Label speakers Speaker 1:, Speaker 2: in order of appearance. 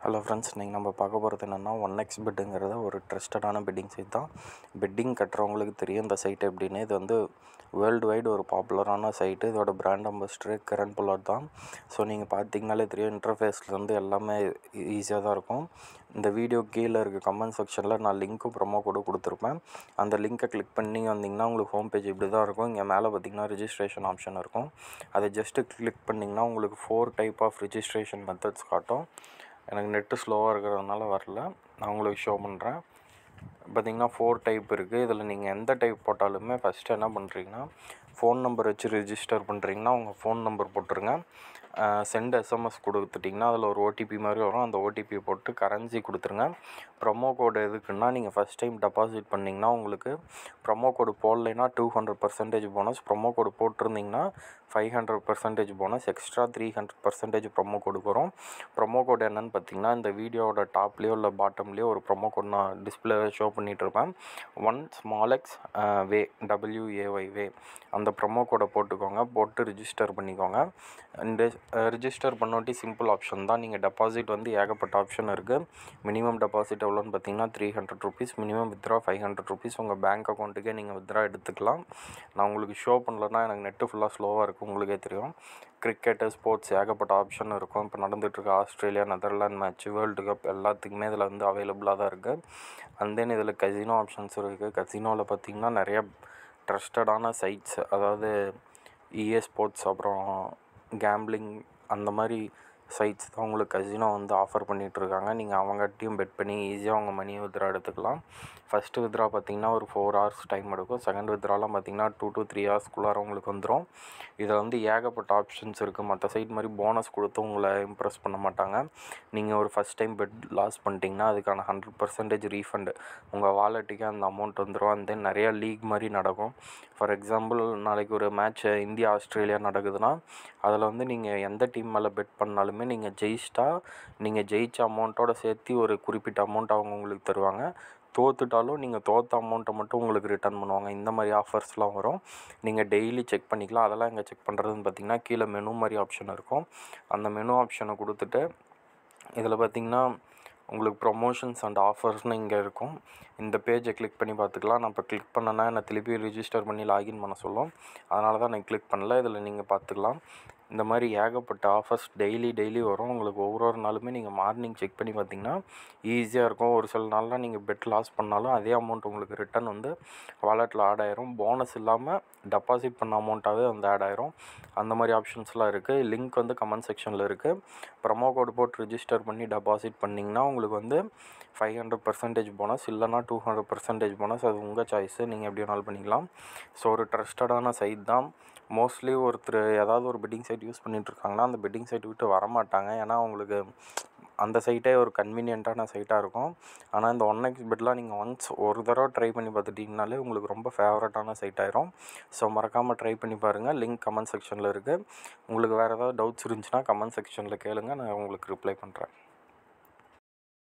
Speaker 1: hello friends இன்றைக்கி நம்ம பார்க்க போகிறது என்னென்னா ஒன் எக்ஸ் பெட்டுங்கிறத ஒரு ட்ரஸ்டடான பெட்டிங் சைட் தான் பெட்டிங் கட்டுறவங்களுக்கு தெரியும் இந்த சைட் எப்படின்னு இது வந்து வேர்ல்டு வைடு ஒரு பாப்புலரான சைட்டு இதோட பிராண்ட் அம்பாஸ்டர் கரண் புல்லாட் தான் ஸோ நீங்கள் பார்த்தீங்கனாலே தெரியும் இன்டர்ஃபேஸ்லேருந்து எல்லாமே ஈஸியாக தான் இருக்கும் இந்த வீடியோ கீழே இருக்க கமெண்ட் செக்ஷனில் நான் லிங்க்கும் ப்ரொமோ கோடு கொடுத்துருப்பேன் அந்த லிங்க்கை கிளிக் பண்ணி வந்தீங்கன்னா உங்களுக்கு ஹோம் பேஜ் இப்படி தான் இருக்கும் இங்கே மேலே பார்த்தீங்கன்னா ரிஜிஸ்ட்ரேஷன் ஆப்ஷன் இருக்கும் அதை ஜஸ்ட்டு கிளிக் பண்ணிங்கன்னா உங்களுக்கு four type of registration methods காட்டும் எனக்கு நெட்டு ஸ்லோவாக இருக்கிறதுனால வரல நான் உங்களுக்கு ஷோ பண்ணுறேன் பார்த்தீங்கன்னா ஃபோர் டைப் இருக்குது இதில் நீங்கள் எந்த டைப் போட்டாலுமே ஃபஸ்ட்டு என்ன பண்ணுறீங்கன்னா ஃபோன் நம்பர் வச்சு ரிஜிஸ்டர் பண்ணுறீங்கன்னா உங்கள் ஃபோன் நம்பர் போட்டுருங்க சென்ட் எஸ்எம்எஸ் கொடுத்துட்டிங்கன்னா அதில் ஒரு ஓடிபி மாதிரி வரும் அந்த ஓடிபி போட்டு கரன்சி கொடுத்துருங்க ப்ரொமோ கோடு எதுக்குன்னா நீங்கள் ஃபஸ்ட் டைம் டெபாசிட் பண்ணிங்கன்னா உங்களுக்கு ப்ரொமோ கோடு போடலைன்னா two hundred percentage bonus promo code போட்டிருந்தீங்கன்னா five hundred percentage bonus extra three hundred percentage promo code வரும் ப்ரொமோ கோடு என்னென்னு பார்த்தீங்கன்னா இந்த வீடியோவோட டாப்லேயோ இல்லை பாட்டம்லேயோ ஒரு ப்ரொமோ கோட் நான் டிஸ்பிளே ஷோ பண்ணிகிட்ருப்பேன் one small X way W A Y way அந்த ப்ரொமோ கோடை போட்டுக்கோங்க போட்டு ரிஜிஸ்டர் பண்ணிக்கோங்க இந்த ரிஜிஸ்டர் பண்ணோட்டி சிம்பிள் ஆப்ஷன் தான் நீங்கள் டெபாசிட் வந்து ஏகப்பட்ட ஆப்ஷன் இருக்குது மினிமம் டெபாசிட் எவ்வளோன்னு பார்த்தீங்கன்னா three hundred rupees minimum withdraw five hundred rupees உங்கள் பேங்க் அக்கௌண்ட்டுக்கே நீங்கள் வித்ரா எடுத்துக்கலாம் நான் உங்களுக்கு ஷோ பண்ணலன்னா எனக்கு நெட்டு ஃபுல்லாக ஸ்லோவாக இருக்கும் உங்களுக்கே தெரியும் கிரிக்கெட்டு ஸ்போர்ட்ஸ் ஏகப்பட்ட ஆப்ஷன் இருக்கும் இப்போ நடந்துகிட்ருக்க Australia Netherland match world cup எல்லாத்துக்குமே இதில் வந்து அவைலபிளாக தான் இருக்குது அண்ட் தென் இதில் கசினோ ஆப்ஷன்ஸ் இருக்குது கசினோவில் பார்த்திங்கன்னா நிறைய ட்ரஸ்டடான சைட்ஸ் அதாவது இஏ ஸ்போர்ட்ஸ் அப்புறம் கேம்பிளிங் அந்த மாதிரி சைட்ஸ் தான் உங்களுக்கு கசினோ வந்து ஆஃபர் பண்ணிகிட்ருக்காங்க நீங்கள் அவங்ககிட்டையும் பெட் பண்ணி ஈஸியாக உங்கள் மணியை வித்ரா எடுத்துக்கலாம் ஃபஸ்ட்டு வித்ரா பார்த்திங்கன்னா ஒரு ஃபோர் ஹவர்ஸ் டைம் எடுக்கும் செகண்ட் வித்ராலாம் பார்த்திங்கன்னா டூ டு த்ரீ ஹவர்ஸ்க்குள்ளார உங்களுக்கு வந்துடும் இதில் வந்து ஏகப்பட்ட ஆப்ஷன்ஸ் இருக்குது மற்ற சைட் மாதிரி போனஸ் கொடுத்து உங்களை இம்ப்ரெஸ் பண்ண மாட்டாங்க நீங்கள் ஒரு ஃபஸ்ட் டைம் பெட் லாஸ் பண்ணிட்டீங்கன்னா அதுக்கான ஹண்ட்ரட் பர்சன்டேஜ் ரீஃபண்டு உங்கள் வாலெட்டுக்கே அந்த அமௌண்ட் வந்துடும் அண்ட் தென் நிறையா லீக் மாதிரி நடக்கும் ஃபார் எக்ஸாம்பிள் நாளைக்கு ஒரு மேட்ச் இந்தியா ஆஸ்திரேலியா நடக்குதுன்னா அதில் வந்து நீங்கள் எந்த டீம் மேலே பெட் பண்ணாலுமே நீங்கள் ஜெயிச்சிட்டா நீங்கள் ஜெயிச்ச அமௌண்ட்டோட சேர்த்து ஒரு குறிப்பிட்ட அமௌண்ட் அவங்க உங்களுக்கு தருவாங்க தோத்துட்டாலும் நீங்கள் தோற்ற அமௌண்ட்டை மட்டும் உங்களுக்கு ரிட்டர்ன் பண்ணுவாங்க இந்த மாதிரி ஆஃபர்ஸ்லாம் வரும் நீங்கள் டெய்லி செக் பண்ணிக்கலாம் அதெல்லாம் எங்கே செக் பண்ணுறதுன்னு பார்த்தீங்கன்னா கீழே மெனு மாதிரி ஆப்ஷன் இருக்கும் அந்த மெனு ஆப்ஷனை கொடுத்துட்டு இதில் பார்த்திங்கன்னா உங்களுக்கு ப்ரொமோஷன்ஸ் அண்ட் ஆஃபர்ஸ்னு இங்கே இருக்கும் இந்த பேஜை கிளிக் பண்ணி பார்த்துக்கலாம் நான் இப்போ கிளிக் பண்ணேன்னா என்னை திருப்பி ரிஜிஸ்டர் பண்ணி லாகின் பண்ண சொல்லும் அதனால தான் நான் கிளிக் பண்ணல இதில் நீங்கள் பார்த்துக்கலாம் இந்த மாதிரி ஏகப்பட்ட ஆஃபர்ஸ் டெய்லி டெய்லி வரும் உங்களுக்கு ஒவ்வொரு ஒரு நாளுமே நீங்கள் மார்னிங் செக் பண்ணி பார்த்தீங்கன்னா ஈஸியாக இருக்கும் ஒரு சில நாள்லாம் நீங்கள் பெட் லாஸ் பண்ணாலும் அதே அமௌண்ட் உங்களுக்கு ரிட்டன் வந்து வாலெட்டில் ஆட் ஆயிரும் போனஸ் இல்லாமல் டெபாசிட் பண்ண அமௌண்ட்டாகவே வந்து ஆட் ஆயிரும் அந்த மாதிரி ஆப்ஷன்ஸ்லாம் இருக்குது லிங்க் வந்து கமெண்ட் செக்ஷனில் இருக்குது ப்ரமோ கோட் போட்டு ரிஜிஸ்டர் பண்ணி டெபாசிட் பண்ணிங்கன்னா உங்களுக்கு வந்து ஃபைவ் ஹண்ட்ரட் பர்சன்டேஜ் போனஸ் இல்லைனா டூ ஹண்ட்ரட் பர்சன்டேஜ் போனஸ் அது உங்கள் சாய்ஸு நீங்கள் எப்படி வேணாலும் பண்ணிக்கலாம் ஸோ ஒரு ட்ரஸ்டடான சைட் தான் மோஸ்ட்லி ஒருத்தர் ஏதாவது ஒரு பெட்டிங் சைட் யூஸ் பண்ணிகிட்ருக்காங்கன்னா அந்த பெட்டிங் சைட் விட்டு வரமாட்டாங்க ஏன்னா அவங்களுக்கு அந்த சைட்டே ஒரு கன்வீனியண்ட்டான சைட்டாக இருக்கும் ஆனால் இந்த ஒன் எக்ஸ் பெட்லாம் நீங்கள் ஒன்ஸ் ஒரு தடவை ட்ரை பண்ணி பார்த்துட்டிங்கனாலே உங்களுக்கு ரொம்ப ஃபேவரட்டான சைட் ஆயிரும் ஸோ மறக்காமல் ட்ரை பண்ணி பாருங்கள் லிங்க் கமெண்ட் செக்ஷனில் இருக்குது உங்களுக்கு வேறு ஏதாவது டவுட்ஸ் இருந்துச்சுன்னா கமெண்ட் செக்ஷனில் கேளுங்க நான் உங்களுக்கு ரிப்ளை பண்ணுறேன்